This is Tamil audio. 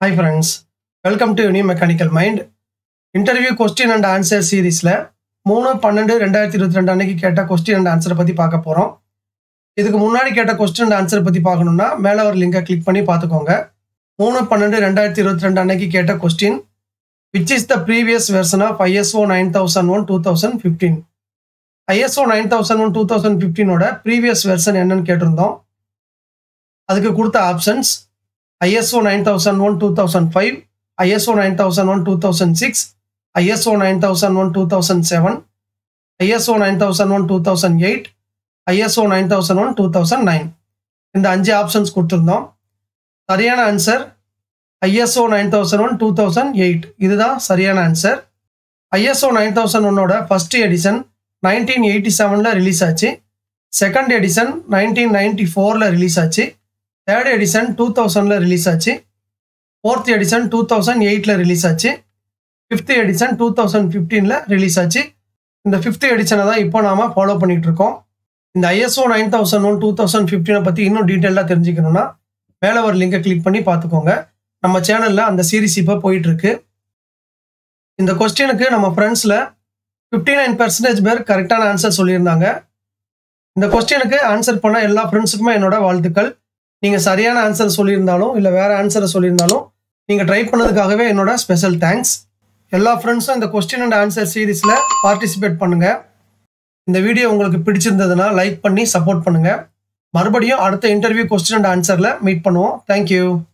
hi friends welcome to uni mechanical mind interview question and answer சீரீஸில் மூணு பன்னெண்டு ரெண்டாயிரத்தி இருபத்தி ரெண்டு அன்னைக்கு கேட்ட கொஸ்டின் அண்ட் ஆன்சரை பற்றி பார்க்க போகிறோம் இதுக்கு முன்னாடி கேட்ட கொஸ்டின் அண்ட் ஆன்சரை பற்றி பார்க்கணுன்னா மேலே ஒரு லிங்கை கிளிக் பண்ணி பார்த்துக்கோங்க மூணு பன்னெண்டு ரெண்டாயிரத்தி இருபத்தி ரெண்டு அன்னைக்கு கேட்ட question which is the previous version of ISO nine thousand one two thousand fifteen ISO nine thousand one two thousand ஃபிஃப்டீனோட ப்ரீவியஸ் வெர்ஷன் என்னன்னு கேட்டிருந்தோம் அதுக்கு கொடுத்த options ISO nine thousand one two thousand five ISO nine thousand one two thousand six ISO nine thousand one two thousand seven ISO nine thousand one two thousand eight ISO nine thousand one two thousand nine இந்த அஞ்சு ஆப்ஷன்ஸ் கொடுத்துருந்தோம் சரியான answer ISO nine thousand one two thousand eight இதுதான் சரியான ஆன்சர் ஐஎஸ்ஓ நைன் தௌசண்ட் ஒன்னோட ஃபர்ஸ்ட் எடிஷன் நைன்டீன் எயிட்டி செவனில் ரிலீஸ் ஆச்சு செகண்ட் எடிஷன் நைன்டீன் நைன்டி ஃபோரில் ரிலீஸ் ஆச்சு தேர்ட் எடிஷன் டூ தௌசண்டில் ரிலீஸ் ஆச்சு ஃபோர்த் எடிஷன் டூ தௌசண்ட் எயிட்டில் ரிலீஸ் ஆச்சு ஃபிஃப்த் எடிஷன் டூ தௌசண்ட் ஃபிஃப்டீனில் ரிலீஸ் ஆச்சு இந்த ஃபிஃப்த் எடிஷனை தான் இப்போ நாம ஃபாலோ பண்ணிட்டு இருக்கோம் இந்த ISO nine thousand one two thousand ஃபிஃப்டீனை பற்றி இன்னும் டீட்டெயிலாக தெரிஞ்சுக்கணும்னா மேலே ஒரு லிங்கை கிளிக் பண்ணி பார்த்துக்கோங்க நம்ம சேனலில் அந்த சீரிஸ் இப்போ போயிட்டு இருக்கு இந்த கொஸ்டினுக்கு நம்ம ஃப்ரெண்ட்ஸில் ஃபிஃப்டி நைன் பர்சன்டேஜ் பேர் கரெக்டான ஆன்சர் சொல்லியிருந்தாங்க இந்த கொஸ்டினுக்கு ஆன்சர் பண்ண எல்லா ஃப்ரெண்ட்ஸுக்குமே என்னோட வாழ்த்துக்கள் நீங்கள் சரியான ஆன்சர் சொல்லியிருந்தாலும் இல்லை வேறு ஆன்சரை சொல்லியிருந்தாலும் நீங்கள் ட்ரை பண்ணதுக்காகவே என்னோட ஸ்பெஷல் தேங்க்ஸ் எல்லா ஃப்ரெண்ட்ஸும் இந்த கொஸ்டின் அண்ட் ஆன்சர் சீரீஸில் பார்ட்டிசிபேட் பண்ணுங்கள் இந்த வீடியோ உங்களுக்கு பிடிச்சிருந்ததுன்னா லைக் பண்ணி சப்போர்ட் பண்ணுங்கள் மறுபடியும் அடுத்த இன்டர்வியூ கொஸ்டின் அண்ட் ஆன்சரில் மீட் பண்ணுவோம் தேங்க்யூ